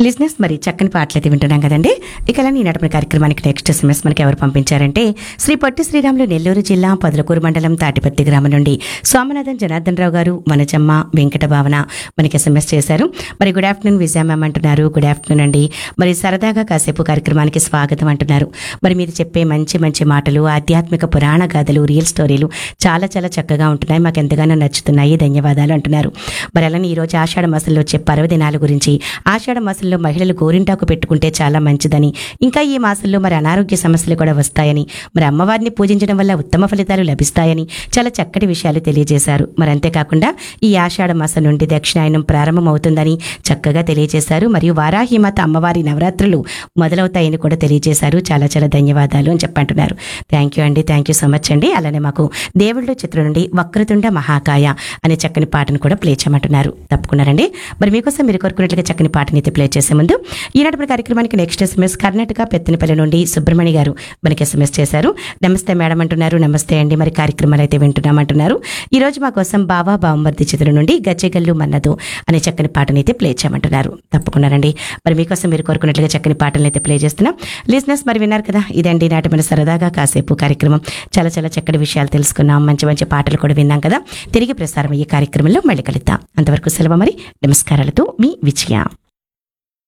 లిజినెస్ మరి చక్కని పాటలు అయితే వింటున్నాం కదండి ఇక అలా ఈనాటి మన కార్యక్రమానికి నెక్స్ట్ ఎస్ఎంఎస్ మనకి ఎవరు పంపించారంటే శ్రీ పొట్టి శ్రీరాములు నెల్లూరు జిల్లా పొదలకూరు మండలం తాటిపత్తి గ్రామం నుండి స్వామినాథన్ జనార్దన్ రావు గారు వనజమ్మ వెంకట భావన మనకి ఎస్ఎంఎస్ చేశారు మరి గుడ్ ఆఫ్టర్నూన్ విజయ మ్యామ్ అంటున్నారు గుడ్ ఆఫ్టర్నూన్ అండి మరి సరదాగా కాసేపు కార్యక్రమానికి స్వాగతం అంటున్నారు మరి మీరు చెప్పే మంచి మంచి మాటలు ఆధ్యాత్మిక పురాణ గాథలు రియల్ స్టోరీలు చాలా చాలా చక్కగా ఉంటున్నాయి మాకు ఎంతగానో నచ్చుతున్నాయి ధన్యవాదాలు అంటున్నారు మరి అలానే ఈరోజు ఆషాఢ మాసంలో వచ్చే పర్వదినాల గురించి ఆషాఢ మాసంలో మహిళలు గోరింటాకు పెట్టుకుంటే చాలా మంచిదని ఇంకా ఈ మాసంలో మరి అనారోగ్య సమస్యలు కూడా వస్తాయని మరి అమ్మవారిని పూజించడం వల్ల ఉత్తమ ఫలితాలు లభిస్తాయని చాలా చక్కటి విషయాలు తెలియజేశారు మరి అంతేకాకుండా ఈ ఆషాఢ మాసం నుండి దక్షిణాయనం ప్రారంభమవుతుందని చక్కగా తెలియజేశారు మరియు వారాహిమాత అమ్మవారి నవరాత్రులు మొదలవుతాయని కూడా తెలియజేశారు చాలా చాలా ధన్యవాదాలు అని చెప్పంటున్నారు థ్యాంక్ యూ అండి థ్యాంక్ యూ సో మచ్ అండి అలానే మాకు దేవుళ్ళు చిత్రం నుండి వక్రతుండ మహాకాయ అనే చక్కని పాటను కూడా ప్లే చేయమంటున్నారు తప్పుకున్నారండి మరి మీకోసం మీరు కోరుకున్నట్లుగా చక్కని పాటని అయితే ప్లే చేసే ముందు ఈనాటి మన కార్యక్రమానికి నెక్స్ట్ ఎస్ఎంఎస్ కర్ణాటక పెత్తనపల్లి నుండి సుబ్రహ్మణ్య గారు మనకి ఎస్ఎంఎస్ చేశారు నమస్తే మేడం అంటున్నారు నమస్తే అండి మరి కార్యక్రమాలు అయితే వింటున్నామంటున్నారు ఈ రోజు మా కోసం బావా బావమర్ది చిత్రం నుండి గజ్జెగల్లు మన్నదు అనే చక్కని పాటని అయితే ప్లే చేయమంటున్నారు తప్పకుండానండి మరి మీకోసం మీరు కోరుకున్నట్లుగా చక్కని పాటలను అయితే ప్లే చేస్తున్నాం లిజినెస్ మరి విన్నారు కదా ఇదండి నాటి మన సరదాగా కాసేపు కార్యక్రమం చాలా చాలా చక్కటి విషయాలు తెలుసుకున్నాం మంచి మంచి పాటలు కూడా విన్నాం కదా తిరిగి ప్రసారం అయ్యే కార్యక్రమంలో మళ్ళీ కలుద్దాం అంతవరకు సెలవు మరి నమస్కారాలతో మీ విజయ